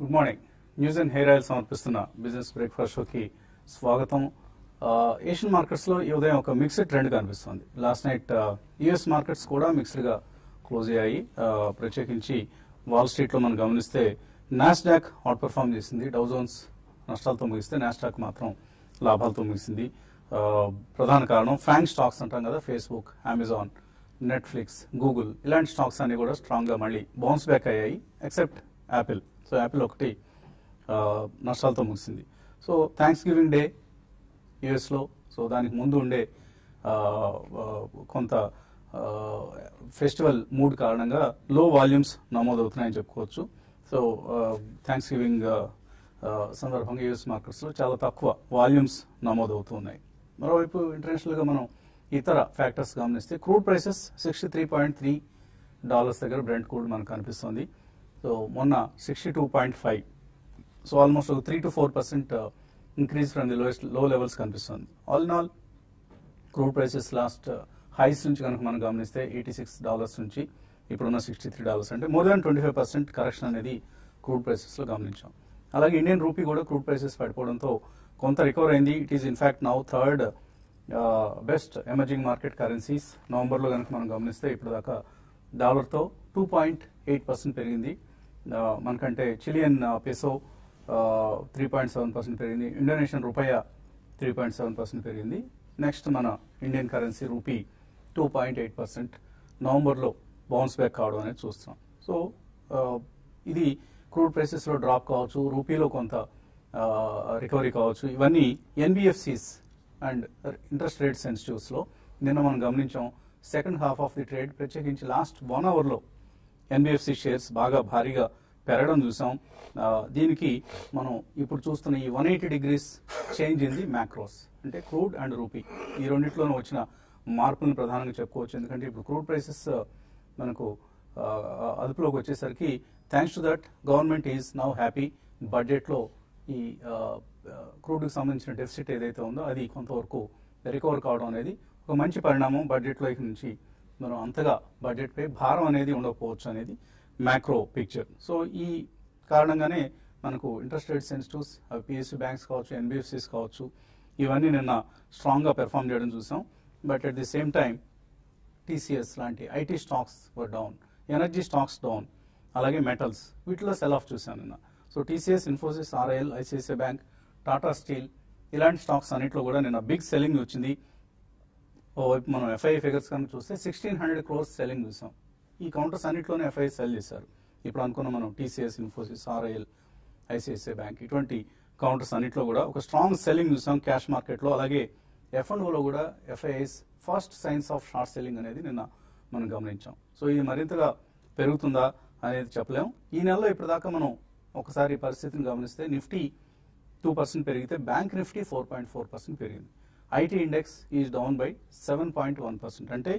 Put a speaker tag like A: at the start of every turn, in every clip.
A: Good morning news and hair oil సమర్పిస్తున్న business breakfast షోకి స్వాగతం ఏషియన్ మార్కెట్స్ లో ఈ ఉదయం ఒక మిక్స్డ్ ట్రెండ్ కనిపిస్తుంది లాస్ట్ నైట్ యుఎస్ మార్కెట్స్ కూడా మిక్స్డ్ గా క్లోజ్ అయ్యాయి ఆ, ప్రత్యేకించి వాల్ స్ట్రీట్ లో మనం గమనిస్తే నాస్డాక్ అవుట్ పర్ఫామ్ చేసింది డౌ జోన్స్ నష్టాలతో ముగిస్తే నాస్డాక్ మాత్రం లాభాలతో ముగిసింది ఆ, ప్రధాన కారణం ఫ్యాంగ్ స్టాక్స్ అంటాం కదా ఫేస్బుక్ అమెజాన్ నెట్ఫ్లిక్స్ గూగుల్ ఇలాంటి స్టాక్స్ అన్ని కూడా స్ట్రాంగ్ గా మళ్ళీ బౌన్స్ బ్యాక్ అయ్యాయి ఎక్సెప్ట్ యాపిల్ సో యాపిల్ ఒకటి ఆ, నష్టాలతో ముగిసింది సో థ్యాంక్స్ గివింగ్ డే యుఎస్లో సో దానికి ముందు ఉండే ఆ, ఆ, కొంత ఫెస్టివల్ మూడ్ కారణంగా లో వాల్యూమ్స్ నమోదవుతున్నాయని చెప్పుకోవచ్చు సో థ్యాంక్స్ గివింగ్ సందర్భంగా యుఎస్ మార్కెట్స్లో చాలా తక్కువ వాల్యూమ్స్ నమోదవుతున్నాయి మరోవైపు ఇంటర్నేషనల్గా మనం ఇతర ఫ్యాక్టర్స్ గమనిస్తే crude prices sixty three point three dollars దగ్గర బ్రెంట్ క్రూడ్ మనకు కనిపిస్తుంది సో మొన్న sixty two point five so almost ఒక three to four percent increase from the lowest low levels కనిపిస్తుంది all in all crude prices last highs నుంచి కనుక మనం గమనిస్తే ఎయిటీ సిక్స్ డాలర్స్ నుంచి ఇప్పుడున్న సిక్స్టీ త్రీ డాలర్స్ అంటే more than twenty five percent correction అనేది క్రూడ్ ప్రైసెస్లో గమనించాం అలాగే ఇండియన్ రూపీ కూడా క్రూడ్ ప్రైసెస్ పడిపోవడంతో కొంత రికవర్ అయింది it is in fact now third best emerging market currencies నవంబర్లో కనుక మనం గమనిస్తే ఇప్పుడు దాకా డాలర్తో టూ పాయింట్ ఎయిట్ పర్సెంట్ పెరిగింది ఆ, మనకంటే Chilean peso three point seven percent పెరిగింది Indonesian rupiah three point seven percent పెరిగింది నెక్స్ట్ మన Indian currency rupee two point eight percent నవంబర్లో బౌన్స్ బ్యాక్ కావడం అనేది చూస్తున్నాం సో ఆ, ఇది క్రూడ్ ప్రైసెస్లో డ్రాప్ కావచ్చు రూపీలో కొంత రికవరీ కావచ్చు ఇవన్నీ ఎన్బిఎఫ్సిస్ అండ్ ఇంట్రెస్ట్ రేట్ సెన్సిటివ్స్లో నిన్న మనం గమనించాం second half of the trade ప్రత్యేకించి లాస్ట్ వన్ అవర్లో ఎన్బిఎఫ్సి షేర్స్ బాగా భారీగా పెరగడం చూసాం ఆ, దీనికి మనం ఇప్పుడు చూస్తున్న ఈ one eighty degrees change in the macros అంటే క్రూడ్ అండ్ రూపీ ఈ రెండిట్లోనూ వచ్చిన మార్పులను ప్రధానంగా చెప్పుకోవచ్చు ఎందుకంటే ఇప్పుడు క్రూడ్ ప్రైసెస్ మనకు ఆ, అదుపులోకి వచ్చేసరికి thanks to that government is now happy బడ్జెట్లో ఈ క్రూడ్కి సంబంధించిన డెఫిసిట్ ఏదైతే ఉందో అది కొంతవరకు రికవర్ కావడం అనేది ఒక మంచి పరిణామం బడ్జెట్లో ఇక నుంచి మనం అంతగా బడ్జెట్పై భారం అనేది ఉండకపోవచ్చు అనేది మ్యాక్రో పిక్చర్ సో ఈ కారణంగానే మనకు ఇంట్రెస్ట్ రేట్ సెన్సిటివ్స్ అవి పిఎస్సి బ్యాంక్స్ కావచ్చు ఎన్బిఎఫ్సిస్ కావచ్చు ఇవన్నీ నిన్న స్ట్రాంగ్గా పెర్ఫామ్ చేయడం చూసాం but at the same time TCS లాంటి IT stocks were down energy stocks down అలాగే మెటల్స్ వీటిలో సెల్ ఆఫ్ చూసాను నిన్న so TCS Infosys RIL ICICI bank Tata Steel ఇలాంటి స్టాక్స్ అన్నింటిలో కూడా నిన్న బిగ్ సెల్లింగ్ వచ్చింది ఓవైపు మనం ఎఫ్ఐ ఫిగర్స్ కనుక చూస్తే సిక్స్టీన్ హండ్రెడ్ క్రోర్స్ సెల్లింగ్ చూసాం ఈ కౌంటర్స్ అన్నింటిలోనే ఎఫ్ఐ సెల్ చేశారు ఇప్పుడు అనుకున్న మనం TCS Infosys RIL ICICI bank ఇటువంటి కౌంటర్స్ అన్నింటిలో కూడా ఒక స్ట్రాంగ్ సెల్లింగ్ చూసాం క్యాష్ మార్కెట్లో అలాగే ఎఫ్ అండ్ ఓలో కూడా FIs first signs of short selling అనేది నిన్న మనం గమనించాం సో ఇది మరింతగా పెరుగుతుందా అనేది చెప్పలేం ఈ నెలలో ఇప్పటిదాకా మనం ఒకసారి పరిస్థితిని గమనిస్తే నిఫ్టీ టూ పర్సెంట్ పెరిగితే bank Nifty four point four percent పెరిగింది IT index is down by seven point one percent అంటే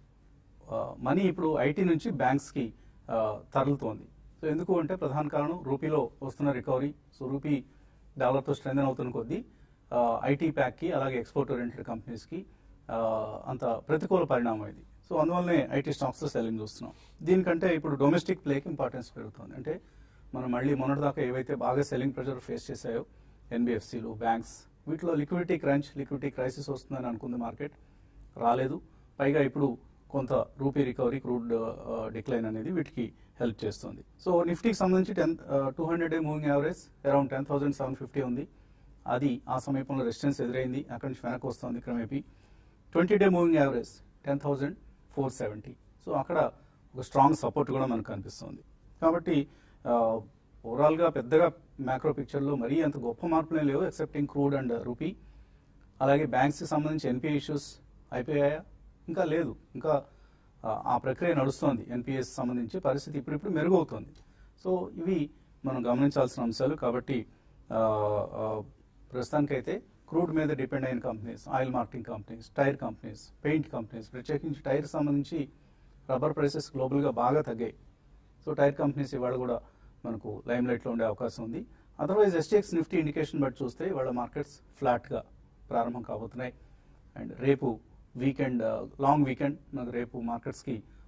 A: మనీ ఇప్పుడు ఐటీ నుంచి బ్యాంక్స్కి తరలుతోంది సో ఎందుకు అంటే ప్రధాన కారణం రూపీలో వస్తున్న రికవరీ సో రూపీ డాలర్తో స్ట్రెంగ్ అవుతున్న కొద్దీ ఐటీ ప్యాక్కి అలాగే ఎక్స్పోర్ట్ ఓరియంటెడ్ కంపెనీస్కి అంత ప్రతికూల పరిణామం ఇది సో అందువల్లనే ఐటీ స్టాక్స్ సెల్లింగ్ చూస్తున్నాం దీనికంటే ఇప్పుడు డొమెస్టిక్ ప్లేకి ఇంపార్టెన్స్ పెరుగుతుంది అంటే మనం మళ్ళీ మొన్నటిదాకా ఏవైతే బాగా సెల్లింగ్ ప్రెషర్ ఫేస్ చేశాయో ఎన్బిఎఫ్సిలు బ్యాంక్స్ వీటిలో లిక్విడిటీ క్రంచ్ లిక్విడిటీ క్రైసిస్ వస్తుందని అనుకుంది మార్కెట్ రాలేదు పైగా ఇప్పుడు కొంత రూపీ రికవరీ క్రూడ్ డిక్లైన్ అనేది వీటికి హెల్ప్ చేస్తుంది సో నిఫ్టీకి సంబంధించి ten two hundred day moving average around ten thousand seven fifty ఉంది అది ఆ సమీపంలో రెసిస్టెన్స్ ఎదురైంది అక్కడి నుంచి వెనక్కి వస్తుంది క్రమేపీ twenty day moving average ten thousand four seventy so అక్కడ ఒక స్ట్రాంగ్ సపోర్ట్ కూడా మనకు కనిపిస్తుంది కాబట్టి ఓవరాల్గా పెద్దగా మ్యాక్రో పిక్చర్లో మరీ అంత గొప్ప మార్పులే లేవు ఎక్సెప్టింగ్ క్రూడ్ అండ్ రూపీ అలాగే బ్యాంక్స్కి సంబంధించి ఎన్పిఏ ఇష్యూస్ అయిపోయాయా ఇంకా లేదు ఇంకా ఆ, ఆ ప్రక్రియ నడుస్తోంది ఎన్పిఎస్ సంబంధించి పరిస్థితి ఇప్పుడిప్పుడు మెరుగవుతోంది సో ఇవి మనం గమనించాల్సిన అంశాలు కాబట్టి ఆ, ఆ, ప్రస్తుతానికైతే క్రూడ్ మీద డిపెండ్ అయిన companies oil marketing companies tyre companies paint companies ప్రత్యేకించి టైర్ సంబంధించి రబ్బర్ ప్రైసెస్ గ్లోబల్గా బాగా తగ్గాయి సో టైర్ కంపెనీస్ ఇవాళ కూడా మనకు లైమ్ లైట్లో ఉండే అవకాశం ఉంది అదర్వైజ్ ఎస్టీఎక్స్ నిఫ్టీ ఇండికేషన్ బట్టి చూస్తే ఇవాళ మార్కెట్స్ ఫ్లాట్గా ప్రారంభం కాబోతున్నాయి అండ్ రేపు వీకెండ్ లాంగ్ వీకెండ్ మనకు రేపు మార్కెట్స్కి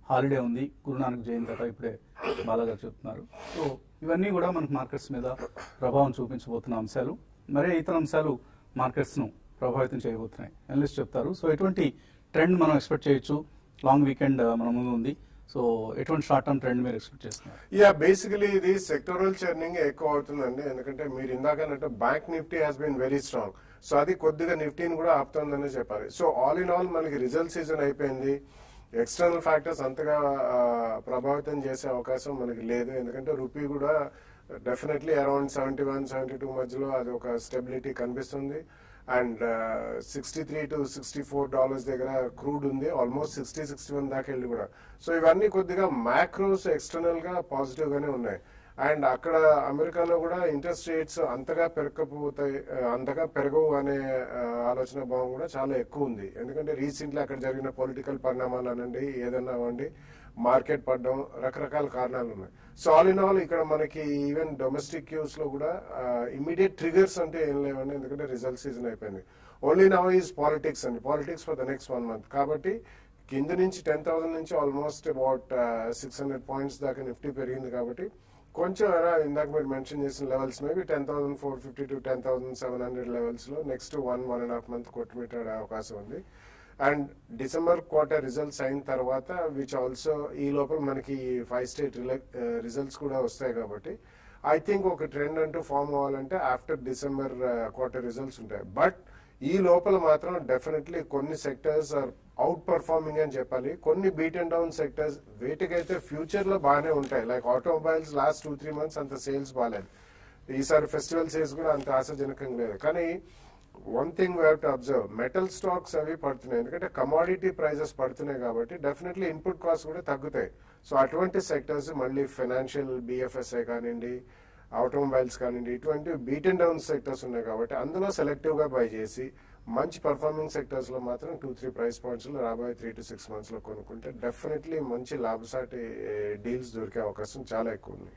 A: హాలిడే ఉంది గురునానక్ జయంతి అట ఇప్పుడే బాలాగారు చెప్తున్నారు సో ఇవన్నీ కూడా మనకు మార్కెట్స్ మీద ప్రభావం చూపించబోతున్న అంశాలు మరే ఇతర అంశాలు మార్కెట్స్ ను ప్రభావితం చేయబోతున్నాయి అనలిస్ట్ చెప్తారు సో ఎటువంటి ట్రెండ్ మనం ఎక్స్పెక్ట్ చేయొచ్చు లాంగ్ వీకెండ్ మన ముందు ఉంది సో ఎటువంటి షార్ట్ టర్మ్ ట్రెండ్ మీరు ఎక్స్పెక్ట్ చేస్తున్నారు
B: యా బేసికలీ ఇది సెక్టరల్ చర్నింగ్ ఎక్కువ అవుతుందండి ఎందుకంటే మీరు ఇందాకన్నట్టు bank Nifty has been very strong so అది కొద్దిగా నిఫ్టీని కూడా ఆపుతుందని చెప్పాలి సో ఆల్ ఇన్ ఆల్ మనకి రిజల్ట్ సీజన్ అయిపోయింది ఎక్స్టర్నల్ ఫ్యాక్టర్స్ అంతగా ఆ, ప్రభావితం చేసే అవకాశం మనకి లేదు ఎందుకంటే రూపీ కూడా definitely around seventy one seventy two మధ్యలో అది ఒక స్టెబిలిటీ కనిపిస్తుంది and sixty three to sixty four dollars దగ్గర క్రూడ్ ఉంది ఆల్మోస్ట్ సిక్స్టీ సిక్స్టీ వన్ దాకా వెళ్ళి కూడా సో ఇవన్నీ కొద్దిగా మ్యాక్రోస్ ఎక్స్టర్నల్ గా పాజిటివ్ గానే ఉన్నాయి అండ్ అక్కడ అమెరికాలో కూడా ఇంట్రెస్ట్ రేట్స్ అంతగా పెరగకపోతాయి ఆ, అంతగా పెరగవు అనే ఆ, ఆలోచన భావం కూడా చాలా ఎక్కువ ఉంది ఎందుకంటే రీసెంట్లీ అక్కడ జరిగిన పొలిటికల్ పరిణామాలు అనండి ఏదన్నా అవ్వండి మార్కెట్ పడడం రకరకాల కారణాలు ఉన్నాయి సో ఆల్ ఇన్ ఆల్ ఇక్కడ మనకి ఈవెన్ డొమెస్టిక్ క్యూస్ లో కూడా ఇమీడియట్ ట్రిగర్స్ అంటే ఏం లేవండి ఎందుకంటే రిజల్ట్ సీజన్ అయిపోయింది ఓన్లీ నవ్ ఈజ్ పాలిటిక్స్ అండి politics for the next one month కాబట్టి కింద నుంచి టెన్ థౌసండ్ నుంచి almost about six hundred points దాకా నిఫ్టీ పెరిగింది కాబట్టి కొంచెం ఎరా ఇందాక మీరు మెన్షన్ చేసిన levels maybe ten thousand four fifty to ten thousand seven hundred levels లో next one one and half month కొట్టుమిట్టాడే అవకాశం ఉంది అండ్ డిసెంబర్ క్వార్టర్ రిజల్ట్స్ అయిన తర్వాత విచ్ ఆల్సో ఈ లోపల మనకి ఫైవ్ స్టేట్ రిజల్ట్స్ కూడా వస్తాయి కాబట్టి ఐ థింక్ ఒక ట్రెండ్ అంటూ ఫామ్ అవ్వాలంటే ఆఫ్టర్ డిసెంబర్ క్వార్టర్ రిజల్ట్స్ ఉంటాయి బట్ ఈ లోపల మాత్రం డెఫినెట్లీ కొన్ని సెక్టర్స్ ఆర్ అవుట్ పర్ఫార్మింగ్ అని చెప్పాలి కొన్ని బీట్ అండ్ డౌన్ సెక్టర్స్ వీటికైతే ఫ్యూచర్ లో బాగానే ఉంటాయి like automobiles last two three months అంత సేల్స్ బాగాలేదు ఈసారి ఫెస్టివల్ సేల్స్ కూడా అంత ఆశాజనకంగా లేదు కానీ one thing we to observe metal stocks అవి పడుతున్నాయి ఎందుకంటే కమాడిటీ ప్రైజెస్ పడుతున్నాయి కాబట్టి డెఫినెట్లీ ఇన్పుట్ కాస్ట్ కూడా తగ్గుతాయి సో అటువంటి సెక్టర్స్ మళ్ళీ ఫైనాన్షియల్ బిఎఫ్ఎస్ఐ కానివ్వండి ఆటోమొబైల్స్ కానివ్వండి ఇటువంటి బీట్ అండ్ డౌన్ సెక్టర్స్ ఉన్నాయి కాబట్టి అందులో సెలెక్టివ్ గా బై చేసి మంచి పర్ఫార్మింగ్ సెక్టర్స్ లో మాత్రం టూ త్రీ ప్రైస్ పాయింట్స్ లో రాబోయే త్రీ టు సిక్స్ మంత్స్ లో కొనుక్కుంటే డెఫినెట్లీ మంచి లాభసాటి డీల్స్ దొరికే అవకాశం చాలా ఎక్కువ ఉంది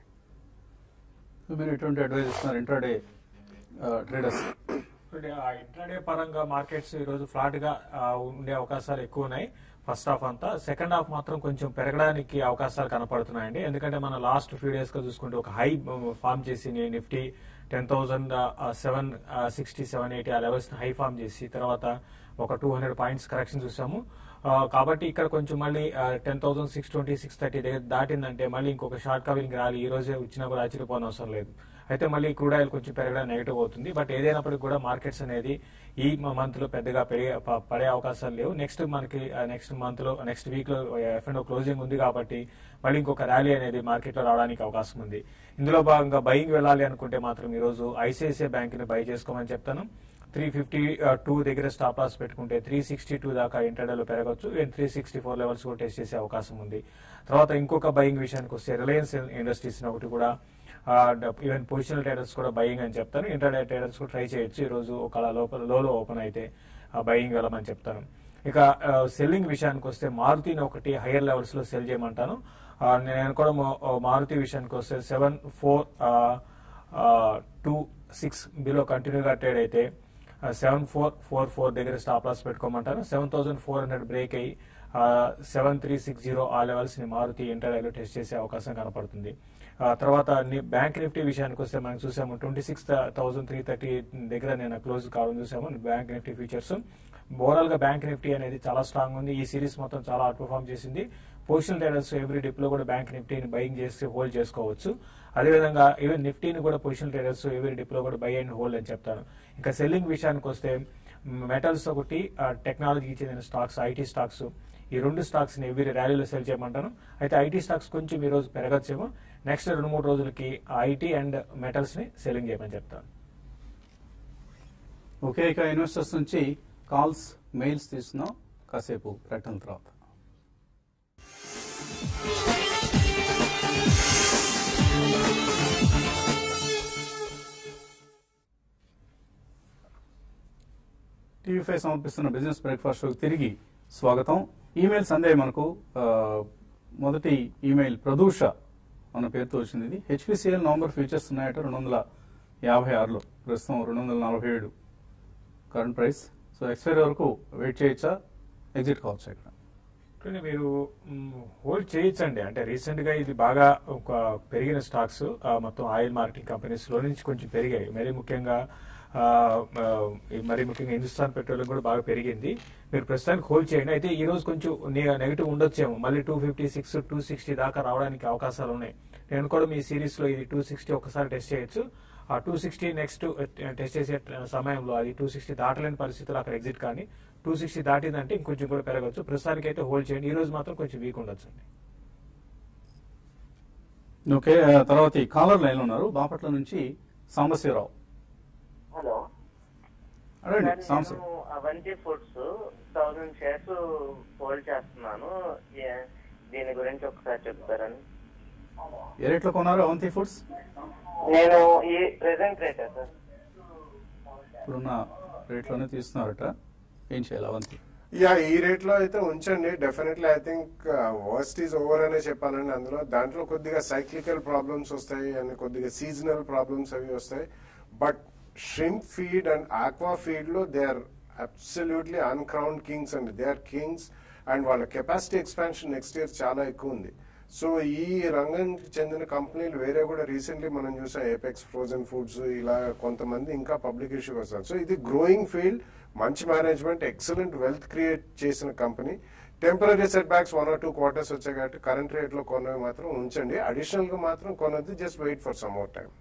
A: సో మీరు ఎటువంటి అడ్వైజ్ ఇస్తున్నారు ఇంట్రాడే ట్రేడర్స్
C: ఇంట్రాడే పరంగా మార్కెట్స్ ఈ రోజు ఫ్లాట్ గా ఆ, ఉండే అవకాశాలు ఎక్కువ ఉన్నాయి ఫస్ట్ హాఫ్ అంతా సెకండ్ హాఫ్ మాత్రం కొంచెం పెరగడానికి అవకాశాలు కనపడుతున్నాయండి ఎందుకంటే మన లాస్ట్ ఫ్యూ డేస్ గా చూసుకుంటే ఒక హై ఫామ్ చేసి Nifty ten thousand seven sixty seven eighty ఆ లెవెల్స్ హై ఫామ్ చేసి తర్వాత ఒక టూ హండ్రెడ్ పాయింట్స్ కరెక్షన్ చూసాము ఆ, కాబట్టి ఇక్కడ కొంచెం మళ్ళీ ten thousand six twenty six thirty దగ్గర దాటిందంటే మళ్ళీ ఇంకొక షార్ట్ కవరింగ్ రాలి ఈ రోజే వచ్చినా కూడా ఆశ్చర్యపోని అవసరం లేదు అయితే మళ్ళీ క్రూడ్ ఆయిల్ కొంచెం పెరగడం నెగిటివ్ అవుతుంది బట్ ఏదైనప్పటికీ కూడా మార్కెట్స్ అనేది ఈ మంత్ లో పెద్దగా పెరిగే ప- పడే అవకాశాలు లేవు నెక్స్ట్ మనకి నెక్స్ట్ మంత్ లో నెక్స్ట్ వీక్ లో ఎఫ్ అండ్ క్లోజింగ్ ఉంది కాబట్టి మళ్ళీ ఇంకొక ర్యాలీ అనేది మార్కెట్ లో రావడానికి అవకాశం ఉంది ఇందులో భాగంగా బయింగ్ వెళ్ళాలి అనుకుంటే మాత్రం ఈ రోజు ఐసిఐసిఐ బ్యాంక్ ని బై చేసుకోమని చెప్తాను త్రీ ఫిఫ్టీ టూ దగ్గర స్టాప్ లాస్ పెట్టుకుంటే త్రీ సిక్స్టీ టూ దాకా ఇంటర్డేలో పెరగచ్చు and three sixty four levels కూడా టెస్ట్ చేసే అవకాశం ఉంది తర్వాత ఇంకొక బయింగ్ విషయానికి వస్తే రిలయన్స్ ఇండస్ట్రీస్ ఒకటి కూడా ఈవెన్ పొజిషనల్ ట్రేడర్స్ కూడా బయింగ్ అని చెప్తాను ఇంటర్డే ట్రేడర్స్ కూడా ట్రై చేయొచ్చు ఈ రోజు ఒక లోపల లోలో ఓపెన్ అయితే బయింగ్ వెళ్ళమని చెప్తాను ఇక సెల్లింగ్ విషయానికి వస్తే మారుతిని ఒకటి హైయర్ లెవెల్స్ లో సెల్ చేయమంటాను ఆ, నేను కూడా మా- మారుతి విషయానికి వస్తే seven four two six below కంటిన్యూగా ట్రేడ్ అయితే సెవెన్ ఫోర్ ఫోర్ ఫోర్ దగ్గర స్టాప్ లాస్ పెట్టుకోమంటారు seven thousand four hundred break అయ్యి సెవెన్ త్రీ సిక్స్ జీరో ఆ లెవెల్స్ ని మారుతి ఇంటర్డేలో టెస్ట్ చేసే అవకాశం కనపడుతుంది ఆ, తర్వాత ని- బ్యాంక్ నిఫ్టీ విషయానికి వస్తే మనం చూసాము twenty six thousand three thirty దగ్గర నేను క్లోజ్ కావడం చూసాము బ్యాంక్ నిఫ్టీ ఫీచర్స్ ఓవరాల్ గా బ్యాంక్ నిఫ్టీ అనేది చాలా స్ట్రాంగ్ ఉంది ఈ సిరీస్ మొత్తం చాలా అవుట్ పర్ఫామ్ చేసింది పొజిషనల్ ట్రేడర్స్ ఎవ్రీ డిప్ లో కూడా బ్యాంక్ నిఫ్టీని బయింగ్ చేసి హోల్డ్ చేసుకోవచ్చు అదేవిధంగా ఈవెన్ నిఫ్టీని కూడా పొజిషనల్ ట్రేడర్స్ ఎవ్రీ డిప్ లో కూడా బై అండ్ హోల్డ్ అని చెప్తాను ఇంకా సెల్లింగ్ విషయానికి వస్తే మెటల్స్ ఒకటి టెక్నాలజీకి చెందిన స్టాక్స్ ఐటీ స్టాక్స్ ఈ రెండు స్టాక్స్ ని ఎవ్రీ ర్యాలీలో సెల్ చేయమంటాను అయితే ఐటీ స్టాక్స్ కొంచెం ఈ రోజు పెరగచ్చేమో నెక్స్ట్ రెండు మూడు రోజులకి ఐటీ అండ్ మెటల్స్ ని సెల్లింగ్ చేయమని చెప్తాను
A: ఓకే ఇక ఇన్వెస్టర్స్ నుంచి కాల్స్ మెయిల్స్ తీసుకున్నాం కాసేపు ప్రకటన తర్వాత టీవీ ఫైవ్ సమర్పిస్తున్న బిజినెస్ బ్రేక్ఫాస్ట్ షోకి తిరిగి స్వాగతం ఈమెయిల్ సందేహం మనకు ఆ, మొదటి ఈమెయిల్ ప్రదూష అన్న పేరుతో వచ్చింది ఇది హెచ్పిసిఎల్ నవంబర్ ఫ్యూచర్స్ ఉన్నాయట రెండు వందల యాభై ఆరులో ప్రస్తుతం రెండు వందల నలభై ఏడు కరెంట్ ప్రైస్ సో ఎక్స్పైరీ వరకు వెయిట్ చేయొచ్చా ఎగ్జిట్ కావచ్చా ఇక్కడ
C: కానీ మీరు హోల్డ్ చేయొచ్చండి అంటే రీసెంట్ గా ఇది బాగా ఒక పెరిగిన స్టాక్స్ మొత్తం ఆయిల్ మార్కెటింగ్ కంపెనీస్ లో నుంచి కొంచెం పెరిగాయి మరీ ముఖ్యంగా ఆ, ఆ, ఈ మరీ ముఖ్యంగా హిందుస్థాన్ పెట్రోలియం కూడా బాగా పెరిగింది మీరు ప్రస్తుతానికి హోల్డ్ చేయండి అయితే ఈ రోజు కొంచెం నెగిటివ్ ఉండొచ్చేమో మళ్ళీ two fifty six two sixty దాకా రావడానికి అవకాశాలు ఉన్నాయి నేను కూడా మీ సిరీస్ లో ఇది టూ సిక్స్టీ ఒకసారి టెస్ట్ చేయొచ్చు ఆ టూ సిక్స్టీ నెక్స్ట్ టెస్ట్ చేసే సమయంలో అది టూ సిక్స్టీ దాటలేని పరిస్థితుల్లో అక్కడ ఎగ్జిట్ కానీ టూ సిక్స్టీ దాటిందంటే ఇంకొంచెం కూడా పెరగచ్చు ప్రస్తుతానికి అయితే హోల్డ్ చేయండి ఈ రోజు మాత్రం కొంచెం వీక్ ఉండొచ్చు అండి
A: ఓకే ఆ, తర్వాత ఈ కాలర్ లైన్ ఉన్నారు బాపట్ల నుంచి సాంబశివరావు
D: హలో
A: అడగండి
D: సార్,
A: సాంబశివ
D: నేను Avanti Foods thousand shares hold చేస్తున్నాను ఏ- దీని గురించి ఒకసారి చెప్తారని
A: ఏ రేట్లో కొన్నారు అవంతి ఫుడ్స్
D: నేను ఈ ప్రెసెంట్ రేటా సార్
A: ఇప్పుడున్న రేట్లోనే తీస్తున్నారట ఏం చేయాలి అవంతి
B: యా ఈ రేట్ లో అయితే ఉంచండి definitely I think worst is over అనే చెప్పాలండి అందులో దాంట్లో కొద్దిగా సైక్లికల్ ప్రాబ్లమ్స్ వస్తాయి అండ్ కొద్దిగా సీజనల్ ప్రాబ్లమ్స్ అవి వస్తాయి but shrimp feed and aqua feed లో they are absolutely uncrowned kings అండి దే ఆర్ కింగ్స్ అండ్ వాళ్ళ కెపాసిటీ ఎక్స్పాన్షన్ నెక్స్ట్ ఇయర్ చాలా ఎక్కువ ఉంది సో ఈ రంగానికి చెందిన కంపెనీలు వేరే కూడా రీసెంట్లీ మనం చూసాం ఏపెక్స్ ఫ్రోజన్ ఫుడ్స్ ఇలా కొంతమంది ఇంకా పబ్లిక్ ఇష్యూకి వస్తారు సో ఇది గ్రోయింగ్ ఫీల్డ్ మంచి మేనేజ్మెంట్ ఎక్సలెంట్ వెల్త్ క్రియేట్ చేసిన company temporary setbacks one or two quarters వచ్చాయి కాబట్టి కరెంట్ రేట్ లో కొన్నవి మాత్రం ఉంచండి అడిషనల్ గా మాత్రం కొనద్దు just wait for some more time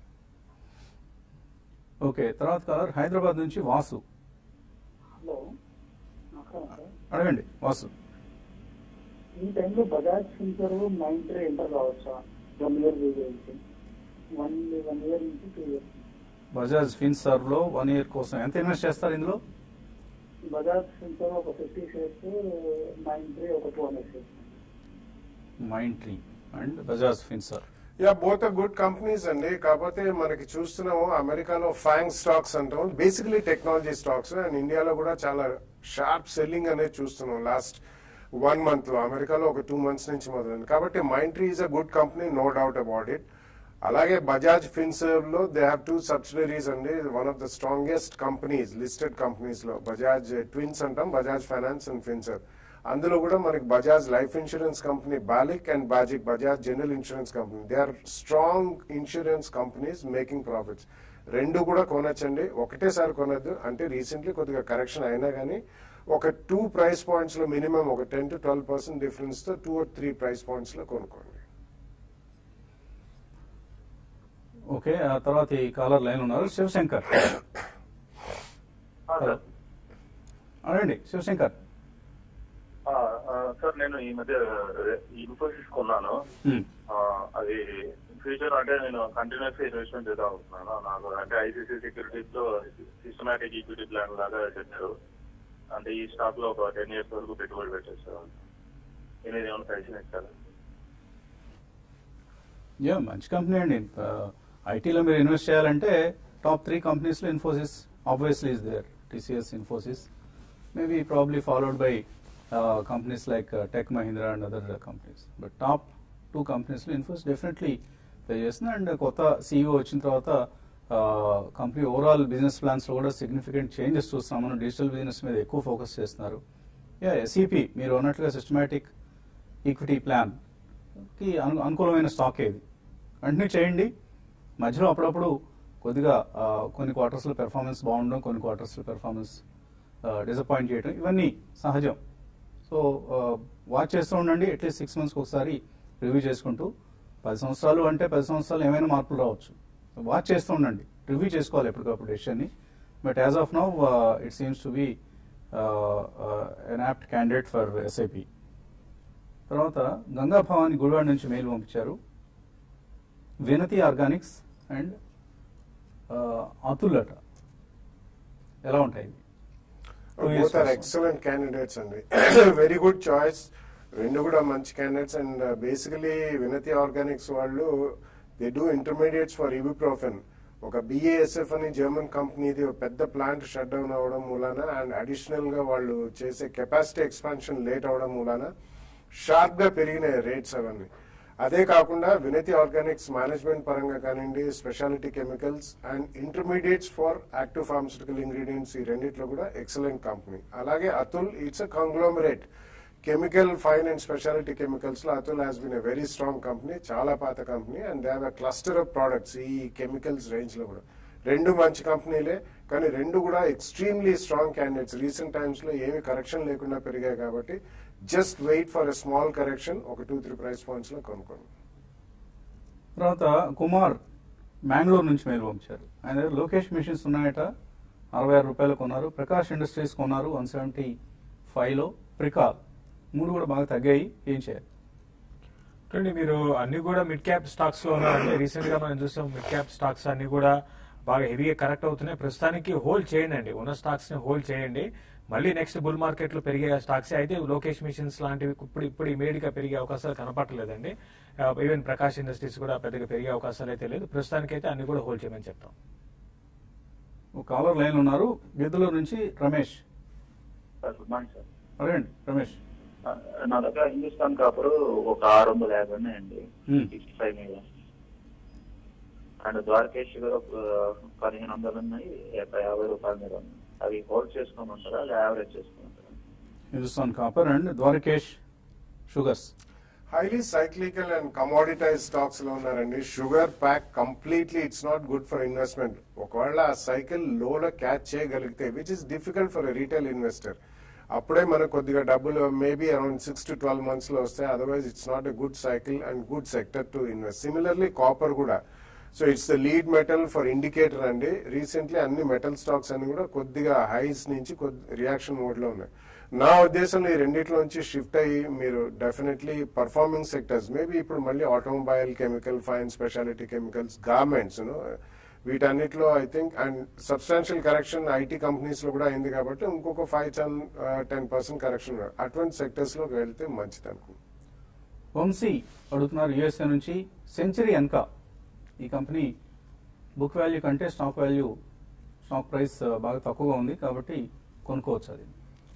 A: okay తర్వాత కాలర్ హైదరాబాద్ నుంచి వాసు
E: హలో నమస్కారం సార్
A: అడగండి వాసు
E: ఈ టైంలో బజాజ్ ఫిన్సర్ మైండ్ ఎంటర్ కావచ్చా వన్ ఇయర్ నుంచి వన్ వన్ ఇయర్ నుంచి టూ ఇయర్స్
A: బజాజ్ ఫిన్సర్వ్ లో వన్ ఇయర్ కోసం ఎంత ఇన్వెస్ట్ చేస్తారు ఇందులో
E: బజాజ్ ఫిన్సర్ ఒక ఫిఫ్టీ షేర్స్ మైండ్ ట్రీ ఒక two hundred shares
A: Mindtree and Bajaj Finserv
B: yeah both good companies అండి కాకపోతే మనకి చూస్తున్నాము అమెరికాలో ఫ్యాంగ్ స్టాక్స్ అంటాం బేసికలీ టెక్నాలజీ స్టాక్స్ అండ్ ఇండియాలో కూడా చాలా షార్ప్ సెల్లింగ్ అనేది చూస్తున్నాం లాస్ట్ వన్ మంత్ లో అమెరికాలో ఒక టూ మంత్స్ నుంచి మొదలైంది కాబట్టి Mindtree is a good company no doubt about it అలాగే బజాజ్ ఫిన్సర్వ్ లో దే హ్యావ్ టూ సబ్సిడరీస్ అండి one of the strongest companies listed companies లో బజాజ్ ట్విన్స్ అంటాం బజాజ్ ఫైనాన్స్ అండ్ ఫిన్సర్ అందులో కూడా మనకి Bajaj life insurance company BALIC and BAGIC Bajaj general insurance company they are strong insurance companies making profits రెండు కూడా కొనొచ్చండి ఒకటేసారి కొనొద్దు అంటే రీసెంట్లీ కొద్దిగా కరెక్షన్ అయినా కానీ ఒక టూ ప్రైస్ పాయింట్స్ లో మినిమం ఒక ten to twelve percent difference తో two or three price points లో కొనుక్కోండి
A: ఓకే ఆ తర్వాత ఈ కాలర్ లైన్ ఉన్నారు శివశంకర్ హలో అడగండి శివశంకర్
F: ఆ, ఆ, సార్ నేను ఈ మధ్య ఇన్ఫోసిస్ కొన్నాను
A: Hmm.
F: ఆ, అది ఫ్యూచర్ అంటే నేను కంటిన్యూస్ ఇన్వెస్ట్మెంట్ చేద్దాం అనుకుంటున్నాను నాకు అంటే ఐసీసీ సెక్యూరిటీస్ లో సిస్టమాటిక్ ఈక్విటీ ప్లాన్ లాగా చెప్పారు అంటే ఈ స్టాక్ లో ఒక టెన్ ఇయర్స్ వరకు పెట్టుబడి పెట్టేస్తారు నేను ఇది ఏమైనా సజెషన్ ఇస్తారా
A: యా మంచి కంపెనీ అండి ఐటీలో మీరు ఇన్వెస్ట్ చేయాలంటే టాప్ త్రీ కంపెనీస్లో Infosys obviously is there TCS Infosys maybe probably followed by companies like Tech Mahindra and other companies but top two కంపెనీస్లో ఇన్ఫోసిస్ డెఫినెట్లీ పే చేస్తుంది అండ్ కొత్త సీఈఓ వచ్చిన తర్వాత కంపెనీ ఓవరాల్ బిజినెస్ ప్లాన్స్ లో కూడా సిగ్నిఫికెంట్ చేంజెస్ చూస్తాం మనం డిజిటల్ బిజినెస్ మీద ఎక్కువ ఫోకస్ చేస్తున్నారు యా ఎస్ఈపి మీరు అన్నట్లుగా సిస్టమేటిక్ ఈక్విటీ ప్లాన్ కి అను అనుకూలమైన స్టాక్ ఏది కంటిన్యూ చేయండి మధ్యలో అప్పుడప్పుడు కొద్దిగా ఆ, కొన్ని క్వార్టర్స్లో పెర్ఫార్మెన్స్ బాగుండడం కొన్ని క్వార్టర్స్లో పెర్ఫార్మెన్స్ డిసప్పాయింట్ చేయడం ఇవన్నీ సహజం సో వాచ్ చేస్తూ ఉండండి అట్లీస్ట్ సిక్స్ మంత్స్కి ఒకసారి రివ్యూ చేసుకుంటూ పది సంవత్సరాలు అంటే పది సంవత్సరాలు ఏమైనా మార్పులు రావచ్చు వాచ్ చేస్తూ ఉండండి రివ్యూ చేసుకోవాలి ఎప్పటికప్పుడు డెసిషన్ని but as of now it seems to be an apt candidate for SIP తర్వాత గంగా భవాని గుడివాడ నుంచి మెయిల్ పంపించారు వినతి ఆర్గానిక్స్ అండ్ అతుల్ అట ఎలా ఉంటాయి ఇవి? Two years
B: బోత్ ఆర్
A: కోసం.
B: ఎక్సలెంట్ క్యాండిడేట్స్ అండి వెరీ గుడ్ చాయిస్ రెండు కూడా మంచి candidates and basically Vinati Organics వాళ్ళు they do intermediates for ibuprofen ఒక బిఏఎస్ఎఫ్ అని జర్మన్ కంపెనీది ఒక పెద్ద ప్లాంట్ షట్ డౌన్ అవడం మూలాన అండ్ అడిషనల్ గా వాళ్ళు చేసే కెపాసిటీ ఎక్స్పాన్షన్ లేట్ అవడం మూలాన షార్ప్ గా పెరిగిన రేట్స్ అవన్నీ అదే కాకుండా వినతి ఆర్గానిక్స్ మేనేజ్మెంట్ పరంగా కానివ్వండి speciality chemicals and intermediates for active pharmaceutical ingredients ఈ రెండిట్లో కూడా ఎక్సలెంట్ కంపెనీ అలాగే Atul it's a conglomerate chemical fine and speciality chemicals లో Atul has been a very strong company చాలా పాత company and they have cluster of products ఈ chemicals range లో కూడా రెండు మంచి కంపెనీలే కానీ రెండు కూడా extremely strong candidates recent times లో ఏమి కరెక్షన్ లేకుండా పెరిగాయి కాబట్టి just wait for a small correction ఒక టూ త్రీ ప్రైస్ పాయింట్స్ లో కొనుక్కోండి
A: తర్వాత కుమార్ మ్యాంగ్లూర్ నుంచి మెయిల్ పంపించారు ఆయన దగ్గర లోకేష్ మిషన్స్ ఉన్నాయట అరవై ఆరు రూపాయలు కొన్నారు ప్రకాష్ ఇండస్ట్రీస్ కొన్నారు వన్ సెవెంటీ ఫైవ్లో ప్రికాల్ మూడు కూడా బాగా తగ్గాయి ఏం చేయాలి
C: చూడండి మీరు అన్ని కూడా మిడ్ క్యాప్ స్టాక్స్ లో ఉన్నారండి రీసెంట్ గా మనం చూసాం మిడ్ క్యాప్ స్టాక్స్ అన్ని కూడా బాగా హెవీగా కరెక్ట్ అవుతున్నాయి ప్రస్తుతానికి హోల్డ్ చేయండి అండి ఉన్న స్టాక్స్ ని హోల్డ్ చేయండి మళ్ళీ నెక్స్ట్ బుల్ మార్కెట్ లో పెరిగే స్టాక్స్ అయితే లోకేష్ మిషన్స్ లాంటివి ఇప్పుడు ఇప్పుడు ఇమీడియట్ గా పెరిగే అవకాశాలు కనపడలేదండి ఈవెన్ ప్రకాష్ ఇండస్ట్రీస్ కూడా పెద్దగా పెరిగే అవకాశాలు అయితే లేదు ప్రస్తుతానికి అయితే అన్ని కూడా హోల్డ్ చేయమని చెప్తాం
A: ఒక కాలర్ లైన్ ఉన్నారు గిద్దలూరు నుంచి Ramesh
F: sir good morning sir
A: అడగండి రమేష్
F: ఆ, నా దగ్గర హిందుస్థాన్ కాపర్ ఒక ఆరు వందల యాభై ఉన్నాయండి
A: Hmm.
F: సిక్స్టీ ఫైవ్ మీద అండ్ ద్వారకేష్ షుగర్ ఒక పదిహేను వందలు ఉన్నాయి ఒక యాభై రూపాయల మీద ఉన్నాయి అవి హోల్డ్ చేసుకోమంటారా లేదా యావరేజ్ చేసుకోమంటారా
A: Hindustan Copper and Dwarikesh Sugars
B: highly cyclical and commoditize stocks లో ఉన్నారండి sugar pack completely it's not good for investment ఒకవేళ ఆ సైకిల్ లోలో క్యాచ్ చేయగలిగితే which is difficult for retail investor అప్పుడే మనకు కొద్దిగా డబ్బులు maybe around six to twelve months లో వస్తాయి otherwise it's not a good cycle and good sector to invest similarly copper కూడా so it's the lead metal for indicator అండి recently అన్ని metal stocks అన్ని కూడా కొద్దిగా హైస్ నుంచి కొద్ది రియాక్షన్ మోడ్ లో ఉన్నాయి నా ఉద్దేశంలో ఈ రెండిట్లోంచి షిఫ్ట్ అయ్యి మీరు డెఫినెట్లీ పర్ఫార్మింగ్ సెక్టర్స్ మేబీ ఇప్పుడు మళ్ళీ automobile chemical fine speciality chemicals garments వీటన్నిటిలో I think and substantial correction IT companies లో కూడా అయింది కాబట్టి ఇంకొక five ten ten percent correction అటువంటి సెక్టర్స్ లోకి వెళ్తే మంచిది అనుకుంటున్నాను
A: వంశీ అడుగుతున్నారు యుఎస్ఏ నుంచి సెంచరీ ఎన్కా ఈ కంపెనీ బుక్ వాల్యూ కంటే స్టాక్ వాల్యూ స్టాక్ ప్రైస్ ఆ, బాగా తక్కువగా ఉంది కాబట్టి కొనుక్కోవచ్చు అది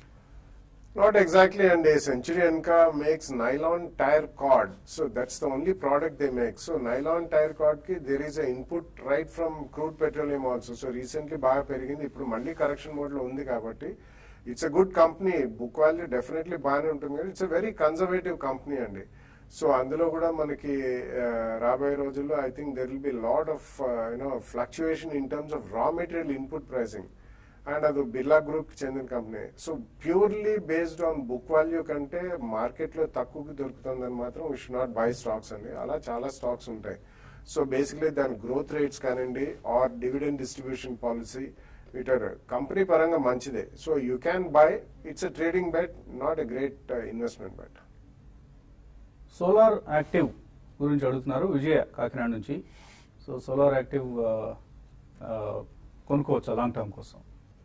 B: Not exactly, and a Century Enka makes nylon tire cord. So that's the only product they make. So nylon tire cord ki there is a input right from crude petroleum also. So recently బాగా పెరిగింది ఇప్పుడు మళ్ళీ correction mode లో ఉంది కాబట్టి it's a good company book value definitely బాగానే ఉంటుంది కానీ it's a very conservative company అండి సో అందులో కూడా మనకి ఆ, రాబోయే రోజుల్లో I think there will be lot of you know fluctuation in terms of raw material input pricing and అది బిర్లా గ్రూప్ కి చెందిన company so purely based on book value కంటే మార్కెట్ లో తక్కువకి దొరుకుతుందని మాత్రం we should not buy stocks అండి అలా చాలా స్టాక్స్ ఉంటాయి సో బేసిక్లీ దాని గ్రోత్ రేట్స్ కానివ్వండి ఆర్ డివిడెండ్ డిస్ట్రిబ్యూషన్ పాలసీ వీటర్ కంపెనీ పరంగా మంచిదే so you can buy it's a trading bet not a great investment bet
A: Solar Active గురించి అడుగుతున్నారు విజయ కాకినాడ నుంచి సో సోలార్ యాక్టివ్ ఆ, ఆ, కొనుక్కోవచ్చా లాంగ్ టర్మ్ కోసం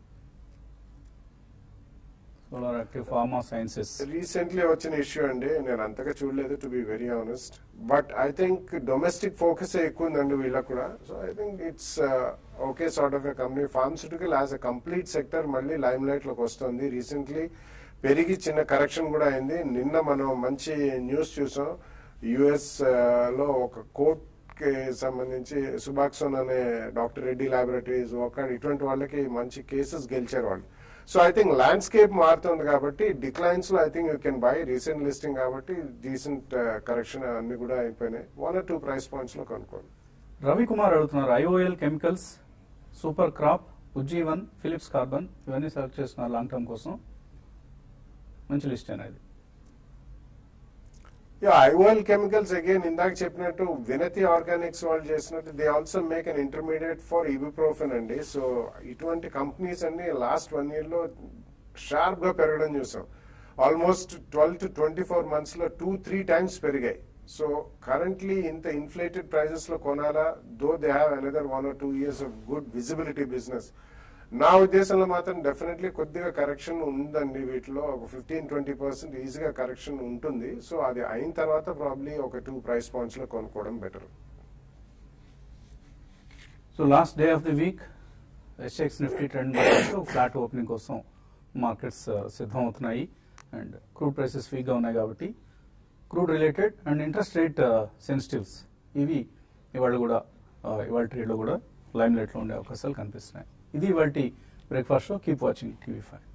A: సోలార్ యాక్టివ్ ఫార్మా సైన్సెస్
B: రీసెంట్లీ వచ్చిన ఇష్యూ అండి నేను అంతగా చూడలేదు to be very honest but I think domestic focus ఎక్కువ ఉందండి వీళ్ళకి కూడా so I think it's okay sort of a company pharmaceutical as a complete sector మళ్ళీ లైమ్ లైట్ లోకి వస్తుంది రీసెంట్లీ పెరిగి చిన్న కరెక్షన్ కూడా అయింది నిన్న మనం మంచి న్యూస్ చూసాం యుఎస్ లో ఒక కోర్ట్ కి సంబంధించి సుబాక్సోన్ అనే డాక్టర్ రెడ్డి ల్యాబొరేటరీస్ ఒక ఇటువంటి వాళ్ళకి మంచి కేసెస్ గెలిచారు వాళ్ళు సో ఐ థింక్ ల్యాండ్స్కేప్ మారుతుంది కాబట్టి డిక్లైన్స్ లో I think you can buy recent listing కాబట్టి డీసెంట్ కరెక్షన్ అన్ని కూడా అయిపోయినాయి one or two price points లో కొనుక్కోండి
A: రవికుమార్ అడుగుతున్నారు ఐఓఎల్ కెమికల్స్ సూపర్ క్రాప్ ఉజ్జీవన్ ఫిలిప్స్ కార్బన్ ఇవన్నీ సెలెక్ట్ చేసుకున్నారు లాంగ్ టర్మ్ కోసం మంచి లిస్ట్ అనేది
B: యా ఐఓఎల్ కెమికల్స్ అగైన్ ఇందాక చెప్పినట్టు వినతి ఆర్గానిక్స్ వాళ్ళు చేసినట్టు they also make an intermediate for ibuprofen అండి సో ఇటువంటి కంపెనీస్ అన్ని లాస్ట్ వన్ ఇయర్ లో షార్ప్ గా పెరగడం చూసాం almost twelve to twenty four months లో టూ త్రీ టైమ్స్ పెరిగాయి సో కరెంట్లీ ఇంత ఇన్ఫ్లేటెడ్ ప్రైజెస్ లో కొనాలా though they have another one or two years of good visibility business నా ఉద్దేశంలో మాత్రం డెఫినెట్లీ కొద్దిగా కరెక్షన్ ఉందండి వీటిలో ఒక ఫిఫ్టీన్ ట్వంటీ పర్సెంట్ ఈజీగా కరెక్షన్ ఉంటుంది సో అది అయిన తర్వాత ప్రాబ్లీ ఒక టూ ప్రైస్ పాయింట్స్ లో కొనుక్కోవడం better
A: so last day of the week SX Nifty trend flat opening కోసం మార్కెట్స్ సిద్ధం అవుతున్నాయి అండ్ క్రూడ్ ప్రైసెస్ వీక్గా ఉన్నాయి కాబట్టి crude related and interest rate sensitives ఇవి ఇవాళ కూడా uh, ఇవాళ ట్రేడ్లో కూడా లైమ్ లైట్లో ఉండే అవకాశాలు కనిపిస్తున్నాయి ఇది ఇవాళ breakfast show keep watching TV five